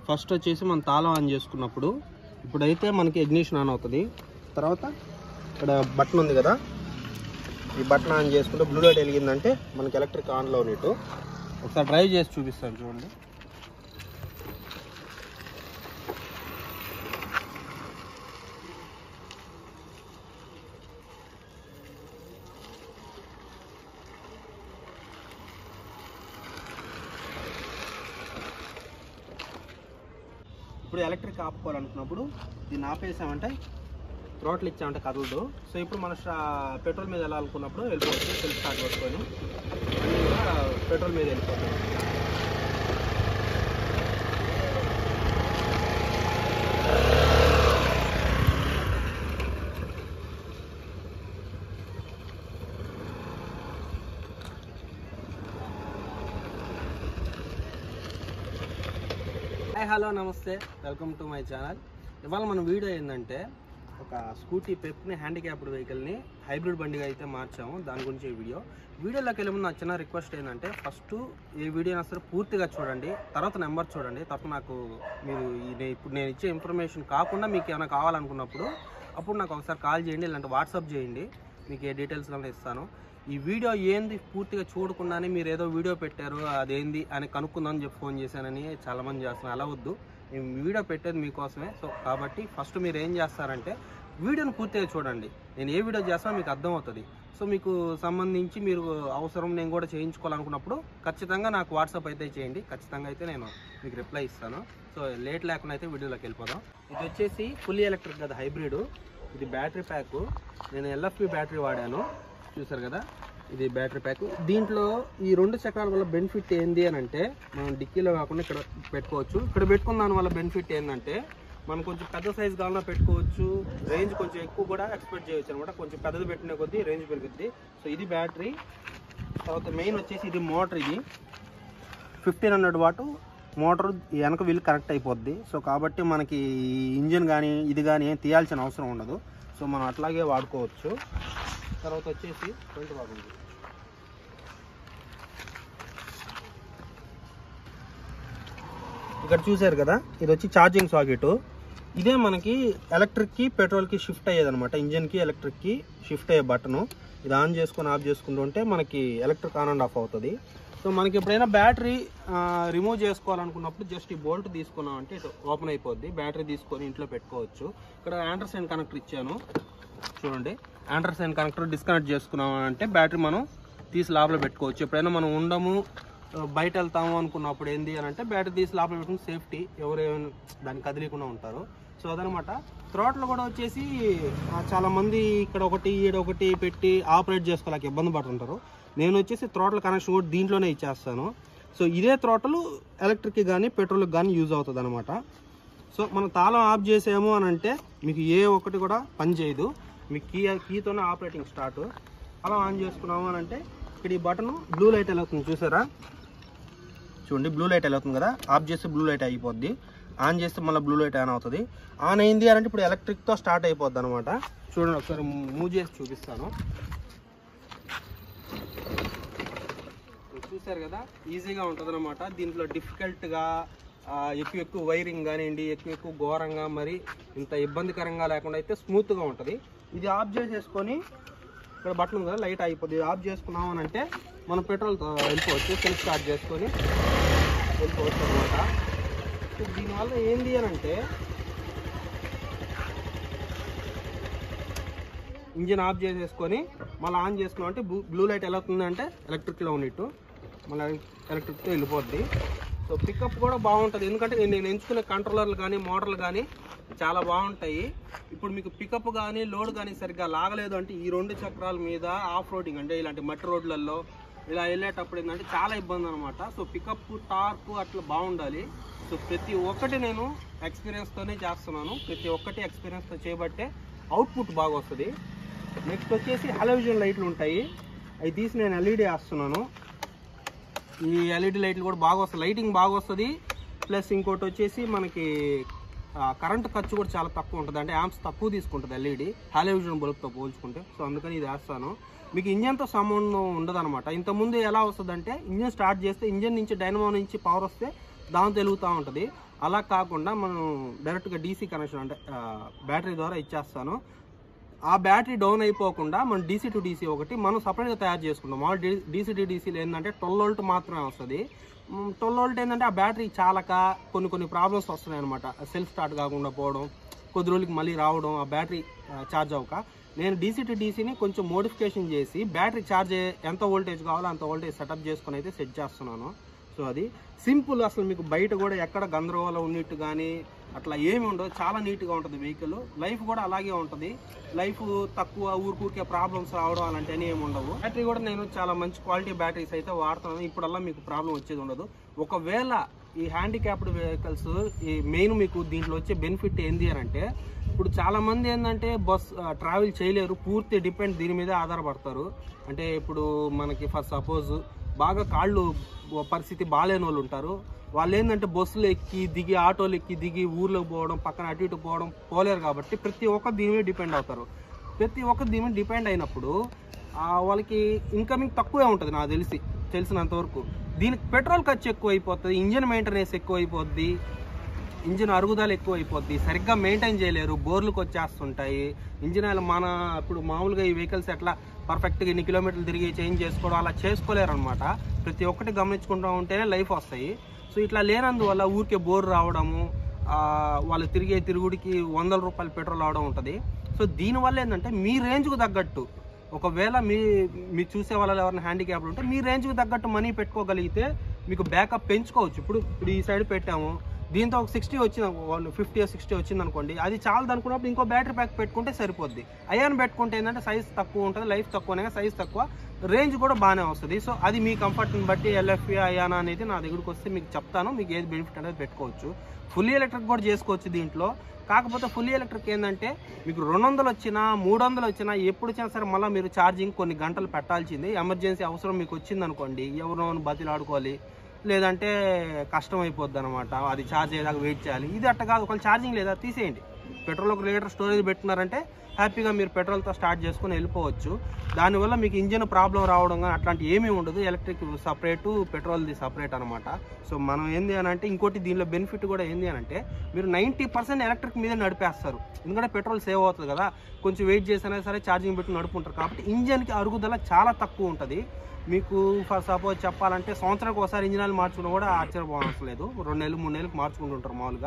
first వచ్చేసి మనం తాళం ఆన్ చేసుకున్నప్పుడు ఇప్పుడైతే మనకి ఇగ్నిషన్ ఆన్ అవుతుంది తర్వాత ఇక్కడ బటన్ ఉంది కదా ఈ బటన్ ఆన్ చేసుకుంటే బ్లూ లైట్ వెలిగిందంటే మనకి ఎలక్ట్రిక్ ఆన్లో ఉన్నట్టు ఒకసారి డ్రైవ్ చేసి చూపిస్తాను చూడండి ఇప్పుడు ఎలక్ట్రిక్ ఆపుకోవాలనుకున్నప్పుడు దీన్ని ఆపేసామంటే థ్రోట్లు ఇచ్చామంటే కదలదు సో ఇప్పుడు మన స్టా- పెట్రోల్ మీద వెళ్ళాలనుకున్నప్పుడు వెళ్ళిపోవచ్చు సెల్ఫ్ స్టార్ట్ పట్టుకొని అన్నీ కూడా పెట్రోల్ మీద వెళ్ళిపోతాయి హాయ్ హలో నమస్తే వెల్కమ్ టు మై ఛానల్ ఇవాళ మన వీడియో ఏంటంటే ఒక స్కూటీ పెప్ని హ్యాండిక్యాప్డ్ వెహికల్ని హైబ్రిడ్ బండిగా అయితే మార్చాము దాని గురించి ఈ వీడియో వీడియోలోకి వెళ్ళే ముందు నా చిన్న రిక్వెస్ట్ ఏంటంటే ఫస్ట్ ఈ వీడియో అసలు పూర్తిగా చూడండి తర్వాత నెంబర్ చూడండి తప్ప నాకు మీరు ఈ నే- ఇప్పుడు నేను ఇచ్చే ఇన్ఫర్మేషన్ కాకుండా మీకు ఏమైనా కావాలనుకున్నప్పుడు అప్పుడు నాకు ఒకసారి కాల్ చేయండి లేదంటే వాట్సాప్ చేయండి మీకు ఏ డీటెయిల్స్ కన్నా ఇస్తాను ఈ వీడియో ఏంది పూర్తిగా చూడకుండానే మీరు ఏదో వీడియో పెట్టారు అదేంది అని కనుక్కుందామని చెప్పి ఫోన్ చేశానని చాలామంది చేస్తున్నారు అలా వద్దు నేను వీడియో పెట్టేది మీకోసమే సో కాబట్టి ఫస్ట్ మీరు ఏం చేస్తారంటే వీడియోని పూర్తిగా చూడండి నేను ఏ వీడియో చేస్తానో మీకు అర్థమవుతుంది సో మీకు సంబంధించి మీరు అవసరం నేను కూడా చేయించుకోవాలనుకున్నప్పుడు ఖచ్చితంగా నాకు వాట్సాప్ అయితే చేయండి ఖచ్చితంగా అయితే నేను మీకు రిప్లై ఇస్తాను సో లేట్ లేకుండా అయితే వీడియోలోకి వెళ్ళిపోదాం ఇది వచ్చేసి ఫుల్ ఎలక్ట్రిక్ కదా హైబ్రిడ్ ఇది బ్యాటరీ ప్యాక్ నేను ఎల్ఎఫ్పి బ్యాటరీ వాడాను చూసారు కదా ఇది బ్యాటరీ ప్యాక్ దీంట్లో ఈ రెండు చక్రాల వల్ల బెనిఫిట్ ఏంది అని అంటే మనం డిక్కీలో కాకుండా ఇక్కడ పెట్టుకోవచ్చు ఇక్కడ పెట్టుకున్న దాని వల్ల బెనిఫిట్ ఏంటంటే మనం కొంచెం పెద్ద సైజ్ కావాలన్నా పెట్టుకోవచ్చు రేంజ్ కొంచెం ఎక్కువ కూడా ఎక్స్పెక్ట్ చేయొచ్చు అనమాట కొంచెం పెద్దది పెట్టిన కొద్దీ రేంజ్ పెరుగుద్ది సో ఇది బ్యాటరీ తర్వాత మెయిన్ వచ్చేసి ఇది మోటార్ ఇది ఫిఫ్టీన్ హండ్రెడ్ వాటు మోటార్ వెనక వీల్ కనెక్ట్ అయిపోద్ది సో కాబట్టి మనకి ఇంజిన్ కానీ ఇది కానీ ఏం తీయాల్సిన అవసరం ఉండదు సో మనం అట్లాగే వాడుకోవచ్చు తర్వాత వచ్చేసి ఫ్రంట్ బాగుంది ఇక్కడ చూసారు కదా ఇది వచ్చి ఛార్జింగ్ సాకెట్ ఇదే మనకి ఎలక్ట్రిక్కి పెట్రోల్కి షిఫ్ట్ అయ్యేది అనమాట ఇంజిన్కి ఎలక్ట్రిక్కి షిఫ్ట్ అయ్యే బటను ఇది ఆన్ చేసుకొని ఆఫ్ చేసుకుంటుంటే మనకి ఎలక్ట్రిక్ ఆన్ అండ్ ఆఫ్ అవుతుంది సో మనకి ఎప్పుడైనా బ్యాటరీ రిమూవ్ చేసుకోవాలనుకున్నప్పుడు జస్ట్ ఈ బోల్ట్ తీసుకున్నాం అంటే ఇటు ఓపెన్ అయిపోద్ది బ్యాటరీ తీసుకొని ఇంట్లో పెట్టుకోవచ్చు ఇక్కడ ఆండర్సైన్ కనెక్టర్ ఇచ్చాను చూడండి ఆండర్సైన్ కనెక్టర్ డిస్కనెక్ట్ చేసుకున్నాం అంటే బ్యాటరీ మనం తీసి లోపల పెట్టుకోవచ్చు ఎప్పుడైనా మనం ఉండము ఆ, బయట వెళ్తాము అనుకున్నప్పుడు ఏంది అని అంటే బ్యాటరీ తీసి లోపల పెట్టుకుని సేఫ్టీ ఎవరు ఏమైనా దాన్ని కదిలీకుండా ఉంటారు సో అదనమాట త్రోట్లు కూడా వచ్చేసి ఆ, చాలా మంది ఇక్కడ ఒకటి ఈడ ఒకటి పెట్టి ఆపరేట్ చేసుకోలేక ఇబ్బంది పడుతుంటారు నేను వచ్చేసి త్రోట్ల కనెక్షన్ కూడా దీంట్లోనే ఇచ్చేస్తాను సో ఇదే త్రోటలు ఎలక్ట్రిక్ కానీ పెట్రోల్కి కానీ యూజ్ అవుతుంది అనమాట సో మనం తాళం ఆఫ్ చేసాము అని అంటే మీకు ఏ ఒక్కటి కూడా పని చేయదు మీకు కీ కీతోనే ఆపరేటింగ్ స్టార్ట్ అలా ఆన్ చేసుకున్నాము అని అంటే ఇక్కడ ఈ బటన్ బ్లూ లైట్ వెళ్తుంది చూసారా చూడండి బ్లూ లైట్ వెళ్తుంది కదా ఆఫ్ చేస్తే బ్లూ లైట్ అయిపోద్ది ఆన్ చేస్తే మళ్ళీ బ్లూ లైట్ ఆన్ అవుతుంది ఆన్ అయింది అని అంటే ఇప్పుడు ఎలక్ట్రిక్తో స్టార్ట్ అయిపోద్ది అనమాట చూడండి ఒకసారి మూవ్ చేసి చూపిస్తాను చూసారు కదా ఈజీగా ఉంటుంది అనమాట దీంట్లో డిఫికల్ట్గా ఎక్కువ ఎక్కువ వైరింగ్ కానివ్వండి ఎక్కువ ఎక్కువ ఘోరంగా మరి ఇంత ఇబ్బందికరంగా లేకుండా అయితే స్మూత్గా ఉంటుంది ఇది ఆఫ్ చేసేసుకొని ఇక్కడ బటన్ ఉంది కదా లైట్ అయిపోద్ది ఇది ఆఫ్ చేసుకున్నాం అని అంటే మనం పెట్రోల్ వెళ్ళిపోవచ్చు సెల్ఫ్ స్టార్ట్ చేసుకొని వెళ్ళిపోవచ్చు అనమాట సో దీనివల్ల ఏంది అని అంటే ఇంజిన్ ఆఫ్ చేసేసుకొని మళ్ళీ ఆన్ చేసుకున్నాం అంటే బ్లూ బ్లూ లైట్ ఎలా అవుతుందంటే ఎలక్ట్రిక్లో ఉన్నట్టు మళ్ళీ ఎలక్ట్రిక్తో వెళ్ళిపోద్ది సో పికప్ కూడా బాగుంటుంది ఎందుకంటే నేను- నేను ఎంచుకునే కంట్రోలర్లు కానీ మోటార్లు కానీ చాలా బాగుంటాయి ఇప్పుడు మీకు పికప్ కానీ లోడ్ కానీ సరిగ్గా లాగలేదు అంటే ఈ రెండు చక్రాల మీద ఆఫ్ రోడింగ్ అంటే ఇలాంటి మట్టి రోడ్లలో ఇలా వెళ్ళేటప్పుడు ఏంటంటే చాలా ఇబ్బంది అనమాట సో పికప్ టార్క్ అట్లా బాగుండాలి సో ప్రతి ఒక్కటి నేను ఎక్స్పీరియన్స్తోనే చేస్తున్నాను ప్రతి ఒక్కటి ఎక్స్పీరియన్స్తో చేయబట్టే అవుట్పుట్ బాగా వస్తుంది నెక్స్ట్ వచ్చేసి హలోవిజన్ లైట్లు ఉంటాయి అవి తీసి నేను ఎల్ఈడి వేస్తున్నాను ఈ ఎల్ఈడి లైట్లు కూడా బాగా వస్తాయి లైటింగ్ బాగా వస్తుంది ప్లస్ ఇంకోటి వచ్చేసి మనకి కరెంట్ ఖర్చు కూడా చాలా తక్కువ ఉంటుంది అంటే యాంప్స్ తక్కువ తీసుకుంటుంది ఎల్ఈడి హాలోవిజన్ బల్బ్తో పోల్చుకుంటే సో అందుకని ఇది వేస్తాను మీకు ఇంజన్తో సంబంధం ఉండదు అనమాట ఇంతకుముందు ఎలా వస్తుందంటే ఇంజన్ స్టార్ట్ చేస్తే ఇంజన్ నుంచి డైనమో నుంచి పవర్ వస్తే దాంతో వెలుగుతూ ఉంటుంది అలా కాకుండా మనం డైరెక్ట్గా డీసీ కనెక్షన్ అంటే బ్యాటరీ ద్వారా ఇచ్చేస్తాను ఆ బ్యాటరీ డౌన్ అయిపోకుండా మనం డీసీ టు డీసీ ఒకటి మనం సపరేట్గా తయారు చేసుకుంటాం మామూలు డీసీ టు డీసీలో ఏంటంటే ట్వెల్వ్ వోల్ట్ మాత్రమే వస్తుంది ట్వెల్వ్ వోల్ట్ ఏంటంటే ఆ బ్యాటరీ చాలక కొన్ని కొన్ని ప్రాబ్లమ్స్ వస్తున్నాయి అనమాట సెల్ఫ్ స్టార్ట్ కాకుండా పోవడం కొద్ది రోజులకి మళ్ళీ రావడం ఆ బ్యాటరీ ఛార్జ్ అవ్వక నేను డీసీ టు డీసీని కొంచెం మోడిఫికేషన్ చేసి బ్యాటరీ ఛార్జ్ ఎంత వోల్టేజ్ కావాలో అంత వోల్టేజ్ సెటప్ చేసుకొని అయితే సెట్ చేస్తున్నాను సో అది సింపుల్ అసలు మీకు బయట కూడా ఎక్కడ గందరగోళం ఉన్నట్టు కానీ అట్లా ఏమి ఉండదు చాలా నీట్గా ఉంటుంది వెహికల్ లైఫ్ కూడా అలాగే ఉంటుంది లైఫ్ తక్కువ ఊరికూరికే ప్రాబ్లమ్స్ రావడం అలాంటివన్నీ ఏమి ఉండవు బ్యాటరీ కూడా నేను చాలా మంచి క్వాలిటీ బ్యాటరీస్ అయితే వాడుతున్నాను ఇప్పుడల్లా మీకు ప్రాబ్లం వచ్చేది ఉండదు ఒకవేళ ఈ హ్యాండిక్యాప్డ్ వెహికల్స్ ఈ మెయిన్ మీకు దీంట్లో వచ్చే బెనిఫిట్ ఏంది అని అంటే ఇప్పుడు చాలా మంది ఏంటంటే బస్ ట్రావెల్ చేయలేరు పూర్తి డిపెండ్ దీని మీదే ఆధారపడతారు అంటే ఇప్పుడు మనకి ఫర్ సపోజ్ బాగా కాళ్ళు పరిస్థితి బాగాలేని వాళ్ళు ఉంటారు వాళ్ళు ఏంటంటే బస్సులు ఎక్కి దిగి ఆటోలు ఎక్కి దిగి ఊర్లోకి పోవడం పక్కన అటు ఇటు పోవడం పోలేరు కాబట్టి ప్రతి ఒక్కరు దీని మీద డిపెండ్ అవుతారు ప్రతి ఒక్కరు దీని మీద డిపెండ్ అయినప్పుడు ఆ, వాళ్ళకి ఇన్కమింగ్ తక్కువే ఉంటుంది నాకు తెలిసి తెలిసినంత వరకు దీనికి పెట్రోల్ ఖర్చు ఎక్కువ అయిపోతుంది ఇంజిన్ మెయింటెనెన్స్ ఎక్కువ అయిపోద్ది ఇంజిన్ అరుగుదల ఎక్కువ అయిపోద్ది సరిగ్గా మెయింటైన్ చేయలేరు బోర్లకు వచ్చేస్తుంటాయి ఇంజిన్ ఆయిల్ మన ఇప్పుడు మామూలుగా ఈ వెహికల్స్ ఎట్లా పర్ఫెక్ట్గా ఇన్ని కిలోమీటర్లు తిరిగి చేంజ్ చేసుకోవడం అలా చేసుకోలేరు అనమాట ప్రతి ఒక్కటి గమనించుకుంటూ ఉంటేనే లైఫ్ వస్తాయి సో ఇట్లా లేనందువల్ల ఊరికే బోర్ రావడము ఆ, వాళ్ళు తిరిగే తిరుగుడికి వందల రూపాయలు పెట్రోల్ అవడం ఉంటుంది సో దీనివల్ల ఏంటంటే మీ రేంజ్కు తగ్గట్టు ఒకవేళ మీ మీరు చూసే వాళ్ళు ఎవరైనా హ్యాండిక్యాప్లు ఉంటే మీ రేంజ్కి తగ్గట్టు మనీ పెట్టుకోగలిగితే మీకు బ్యాకప్ పెంచుకోవచ్చు ఇప్పుడు ఇప్పుడు ఈ సైడ్ పెట్టాము దీంతో ఒక సిక్స్టీ వచ్చింది వాళ్ళు ఫిఫ్టీ సిక్స్టీ వచ్చింది అనుకోండి అది చాలదు అనుకున్నప్పుడు ఇంకో బ్యాటరీ ప్యాక్ పెట్టుకుంటే సరిపోద్ది అయాన్ పెట్టుకుంటే ఏంటంటే సైజ్ తక్కువ ఉంటుంది లైఫ్ తక్కువనే సైజ్ తక్కువ రేంజ్ కూడా బాగానే వస్తుంది సో అది మీ కంఫర్ట్ని బట్టి ఎల్ఎఫ్ఏ అయానా అనేది నా దగ్గరికి వస్తే మీకు చెప్తాను మీకు ఏది బెనిఫిట్ అనేది పెట్టుకోవచ్చు ఫుల్లీ ఎలక్ట్రిక్ కూడా చేసుకోవచ్చు దీంట్లో కాకపోతే ఫుల్లీ ఎలక్ట్రిక్ ఏంటంటే మీకు రెండు వందలు వచ్చినా మూడు వందలు వచ్చినా ఎప్పుడు వచ్చినా సరే మళ్ళీ మీరు ఛార్జింగ్ కొన్ని గంటలు పెట్టాల్సింది ఎమర్జెన్సీ అవసరం మీకు వచ్చింది అనుకోండి ఎవరో బతిలాడుకోవాలి లేదంటే కష్టం అయిపోద్ది అనమాట అది ఛార్జ్ అయ్యేదాకా వెయిట్ చేయాలి ఇది అట్ట కాదు ఒకవేళ ఛార్జింగ్ లేదా తీసేయండి పెట్రోల్ ఒక లీటర్ స్టోరేజ్ పెట్టినారంటే హ్యాపీగా మీరు పెట్రోల్తో స్టార్ట్ చేసుకుని వెళ్ళిపోవచ్చు దానివల్ల మీకు ఇంజిన్ ప్రాబ్లం రావడం కానీ అట్లాంటి ఏమీ ఉండదు ఎలక్ట్రిక్ సపరేటు పెట్రోల్ది సపరేట్ అనమాట సో మనం ఏంది అని అంటే ఇంకోటి దీనిలో బెనిఫిట్ కూడా ఏంది అని అంటే మీరు నైంటీ పర్సెంట్ ఎలక్ట్రిక్ మీద నడిపేస్తారు ఎందుకంటే పెట్రోల్ సేవ్ అవుతుంది కదా కొంచెం వెయిట్ చేసినా సరే ఛార్జింగ్ పెట్టి నడుపుకుంటారు కాబట్టి ఇంజన్కి అరుగుదల చాలా తక్కువ ఉంటుంది మీకు ఫర్ సపోజ్ చెప్పాలంటే సంవత్సరానికి ఒకసారి ఇంజిన్ ఆయిల్ మార్చుకున్నా కూడా ఆశ్చర్యపోవడం లేదు రెండు నెలలు మూడు నెలలకు మార్చుకుంటుంటారు మామూలుగా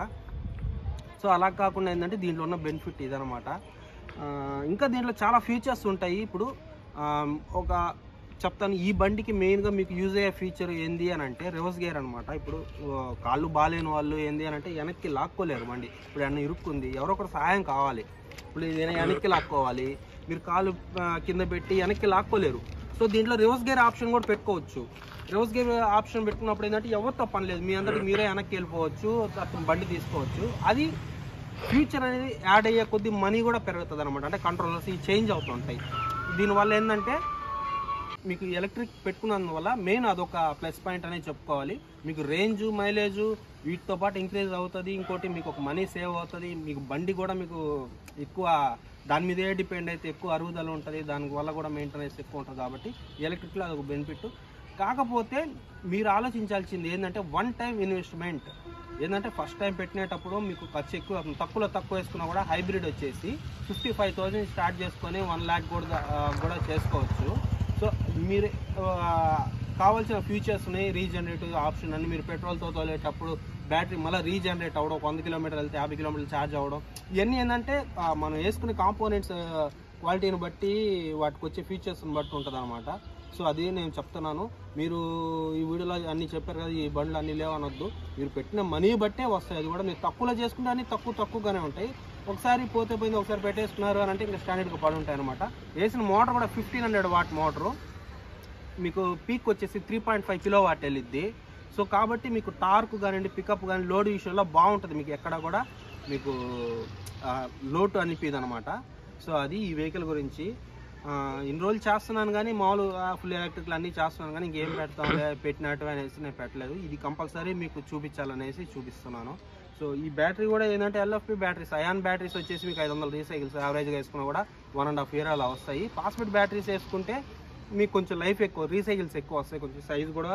సో అలా కాకుండా ఏంటంటే దీంట్లో ఉన్న బెనిఫిట్ ఇదనమాట ఆ, ఇంకా దీంట్లో చాలా ఫీచర్స్ ఉంటాయి ఇప్పుడు ఆ, ఒక చెప్తాను ఈ బండికి మెయిన్గా మీకు యూజ్ అయ్యే ఫీచర్ ఏంది అని అంటే రివర్స్ గేర్ అనమాట ఇప్పుడు ఆ, కాళ్ళు బాగాలేని వాళ్ళు ఏంది అని అంటే వెనక్కి లాక్కోలేరు బండి ఇప్పుడు ఏమన్నా ఇరుక్కుంది ఎవరో ఒకరు సహాయం కావాలి ఇప్పుడు ఇది వెనక్కి లాక్కోవాలి మీరు కాలు ఆ, కింద పెట్టి వెనక్కి లాక్కోలేరు సో దీంట్లో రివర్స్ గేర్ ఆప్షన్ కూడా పెట్టుకోవచ్చు రివర్స్ గేర్ ఆప్షన్ పెట్టుకున్నప్పుడు ఏంటంటే ఎవరితో పని లేదు మీ అందరికి మీరే వెనక్కి వెళ్ళిపోవచ్చు అతను బండి తీసుకోవచ్చు అది ఫ్యూచర్ అనేది యాడ్ అయ్యే కొద్ది మనీ కూడా పెరుగుతుంది అనమాట అంటే కంట్రోలర్స్ ఇవి చేంజ్ అవుతుంటాయి దీనివల్ల ఏంటంటే మీకు ఎలక్ట్రిక్ పెట్టుకున్నందువల్ల మెయిన్ అదొక ప్లస్ పాయింట్ అనేది చెప్పుకోవాలి మీకు రేంజ్ మైలేజ్ వీటితో పాటు ఇంక్రీజ్ అవుతుంది ఇంకోటి మీకు ఒక మనీ సేవ్ అవుతుంది మీకు బండి కూడా మీకు ఎక్కువ దాని మీదే డిపెండ్ అయితే ఎక్కువ అరుగుదల ఉంటుంది దాని వల్ల కూడా మెయింటెనెన్స్ ఎక్కువ ఉంటుంది కాబట్టి ఎలక్ట్రిక్లో అదొక బెనిఫిట్ కాకపోతే మీరు ఆలోచించాల్సింది ఏంటంటే వన్ టైం ఇన్వెస్ట్మెంట్ ఏంటంటే ఫస్ట్ టైం పెట్టినప్పుడు మీకు ఖర్చు ఎక్కువ అవుతుంది తక్కువలో తక్కువ వేసుకున్నా కూడా హైబ్రిడ్ వచ్చేసి ఫిఫ్టీ ఫైవ్ థౌజండ్ స్టార్ట్ చేసుకొని వన్ ల్యాక్ కూడా ఆ, కూడా చేసుకోవచ్చు సో మీరు ఆ, కావాల్సిన ఫీచర్స్ ఉన్నాయి రీజనరేటివ్ ఆప్షన్ అని మీరు పెట్రోల్తో తోలేటప్పుడు బ్యాటరీ మళ్ళీ రీజనరేట్ అవ్వడం ఒక వంద కిలోమీటర్లు వెళ్తే యాభై కిలోమీటర్లు ఛార్జ్ అవ్వడం ఇవన్నీ ఏంటంటే ఆ, మనం వేసుకునే కాంపోనెంట్స్ క్వాలిటీని బట్టి వాటికి వచ్చే ఫీచర్స్ని బట్టి ఉంటుంది అనమాట సో అది నేను చెప్తున్నాను మీరు ఈ వీడియోలో అన్ని చెప్పారు కదా ఈ బండ్లు అన్ని లేవనొద్దు మీరు పెట్టిన మనీ బట్టే వస్తాయి అది కూడా మీరు తక్కువలో చేసుకుంటే అన్ని తక్కువ తక్కువగానే ఉంటాయి ఒకసారి పోతే పోయింది ఒకసారి పెట్టేసుకున్నారు అని అంటే ఇంకా స్టాండర్డ్గా పడి ఉంటాయి అనమాట వేసిన మోటార్ కూడా ఫిఫ్టీన్ హండ్రెడ్ వాట్ మోటరు మీకు పీక్ వచ్చేసి three point five kilo watt వెళ్ళిద్ది సో కాబట్టి మీకు టార్క్ కానివ్వండి పికప్ కానీ లోడ్ విషయంలో బాగుంటుంది మీకు ఎక్కడ కూడా మీకు ఆ, లోటు అనిపిది అనమాట సో అది ఈ వెహికల్ గురించి ఆ, ఇన్ని రోజులు చేస్తున్నాను కానీ మామూలు ఫుల్ ఎలక్ట్రికల్ అన్నీ చేస్తున్నాను కానీ ఇంకేం పెడతాం పెట్టినట్టు అనేసి నేను పెట్టలేదు ఇది కంపల్సరీ మీకు చూపించాలనేసి చూపిస్తున్నాను సో ఈ బ్యాటరీ కూడా ఏంటంటే ఎల్ఎఫ్పి బ్యాటరీస్ అయాన్ బ్యాటరీస్ వచ్చేసి మీకు ఐదు వందల రీసైకిల్స్ యావరేజ్గా వేసుకున్నా కూడా వన్ అండ్ హాఫ్ ఇయర్ అలా వస్తాయి పాస్పెట్ బ్యాటరీస్ వేసుకుంటే మీకు కొంచెం లైఫ్ ఎక్కువ రీసైకిల్స్ ఎక్కువ వస్తాయి కొంచెం సైజ్ కూడా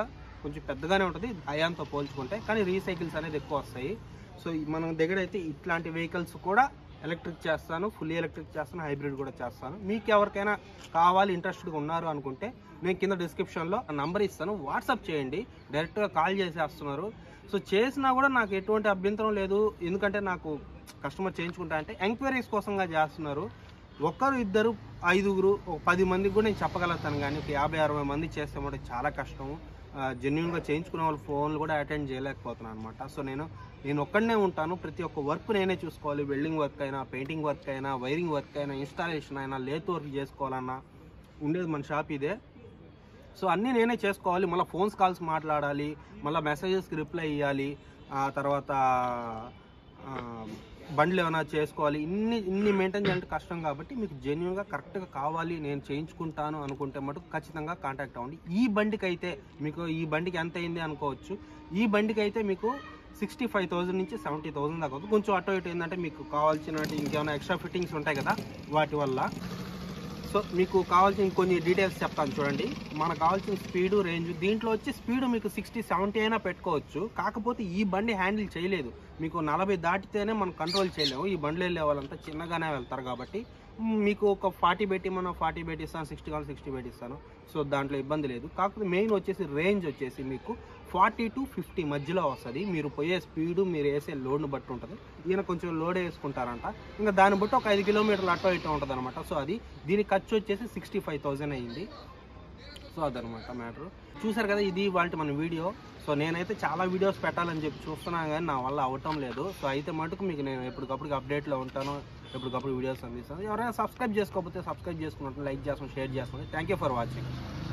కొంచెం పెద్దగానే ఉంటుంది అయాన్తో పోల్చుకుంటే కానీ రీసైకిల్స్ అనేది ఎక్కువ వస్తాయి సో ఈ మన దగ్గర అయితే ఇట్లాంటి వెహికల్స్ కూడా ఎలక్ట్రిక్ చేస్తాను ఫుల్లీ ఎలక్ట్రిక్ చేస్తాను హైబ్రిడ్ కూడా చేస్తాను మీకు ఎవరికైనా కావాలి ఇంట్రెస్టెడ్గా ఉన్నారు అనుకుంటే నేను కింద డిస్క్రిప్షన్లో నంబర్ ఇస్తాను వాట్సాప్ చేయండి డైరెక్ట్గా కాల్ చేసేస్తున్నారు సో చేసినా కూడా నాకు ఎటువంటి అభ్యంతరం లేదు ఎందుకంటే నాకు కస్టమర్ చేయించుకుంటా అంటే ఎంక్వైరీస్ కోసంగా చేస్తున్నారు ఒక్కరు ఇద్దరు ఐదుగురు ఒక పది మందికి కూడా నేను చెప్పగలుగుతాను కానీ ఒక యాభై అరవై మంది చేస్తే మటు చాలా కష్టం జెన్యున్గా చేయించుకునే వాళ్ళు ఫోన్లు కూడా అటెండ్ చేయలేకపోతున్నాను అనమాట సో నేను నేను ఒక్కడనే ఉంటాను ప్రతి ఒక్క వర్క్ నేనే చూసుకోవాలి వెల్డింగ్ వర్క్ అయినా పెయింటింగ్ వర్క్ అయినా వైరింగ్ వర్క్ అయినా ఇన్స్టాలేషన్ అయినా లేత్ వర్క్ చేసుకోవాలన్నా ఉండేది మన షాప్ ఇదే సో అన్నీ నేనే చేసుకోవాలి మళ్ళీ ఫోన్స్ కాల్స్ మాట్లాడాలి మళ్ళీ మెసేజెస్కి రిప్లై ఇవ్వాలి ఆ తర్వాత ఆ, బండ్లు ఏమైనా చేసుకోవాలి ఇన్ని ఇన్ని మెయింటైన్ చేయాలంటే కష్టం కాబట్టి మీకు జెన్యున్గా కరెక్ట్గా కావాలి నేను చేయించుకుంటాను అనుకుంటే మటుకు ఖచ్చితంగా కాంటాక్ట్ అవ్వండి ఈ బండికి అయితే మీకు ఈ బండికి ఎంత అయింది అనుకోవచ్చు ఈ బండికి అయితే మీకు సిక్స్టీ ఫైవ్ థౌసండ్ నుంచి సెవెంటీ థౌసండ్ దాకా అవుతుంది కొంచెం అటు ఇటు ఏంటంటే మీకు కావాల్సిన ఇంకేమైనా ఎక్స్ట్రా ఫిట్టింగ్స్ ఉంటాయి కదా వాటి వల్ల సో మీకు కావాల్సిన కొన్ని డీటెయిల్స్ చెప్తాను చూడండి మనకు కావాల్సిన స్పీడు రేంజ్ దీంట్లో వచ్చి స్పీడ్ మీకు సిక్స్టీ సెవెంటీ అయినా పెట్టుకోవచ్చు కాకపోతే ఈ బండి హ్యాండిల్ చేయలేదు మీకు నలభై దాటితేనే మనం కంట్రోల్ చేయలేము ఈ బండ్లు వెళ్ళే వాళ్ళంతా చిన్నగానే వెళ్తారు కాబట్టి మ్, మీకు ఒక ఫార్టీ పెట్టి మనం ఫార్టీ పెట్టిస్తాను సిక్స్టీ కావాలి సిక్స్టీ పెట్టిస్తాను సో దాంట్లో ఇబ్బంది లేదు కాకపోతే మెయిన్ వచ్చేసి రేంజ్ వచ్చేసి మీకు ఫార్టీ టు ఫిఫ్టీ మధ్యలో వస్తుంది మీరు పోయే స్పీడు మీరు వేసే లోడ్ని బట్టి ఉంటుంది ఈయన కొంచెం లోడ్ వేసుకుంటారంట ఇంకా దాన్ని బట్టి ఒక ఐదు కిలోమీటర్లు అటో ఇటో ఉంటుంది అనమాట సో అది దీని ఖర్చు వచ్చేసి సిక్స్టీ ఫైవ్ థౌజండ్ అయ్యింది సో అదనమాట మ్యాటర్ చూసారు కదా ఇది వాళ్ళ మన వీడియో సో నేనైతే చాలా వీడియోస్ పెట్టాలని చెప్పి చూస్తున్నాను కానీ నా వల్ల అవటం లేదు సో అయితే మటుకు మీకు నేను ఎప్పటికప్పుడు అప్డేట్లో ఉంటాను ఎప్పటికప్పుడు వీడియోస్ అందిస్తాను ఎవరైనా సబ్స్క్రైబ్ చేసుకోకపోతే సబ్స్క్రైబ్ చేసుకున్నట్టు లైక్ చేస్తాను షేర్ చేస్తాను థ్యాంక్ యూ ఫర్ వాచింగ్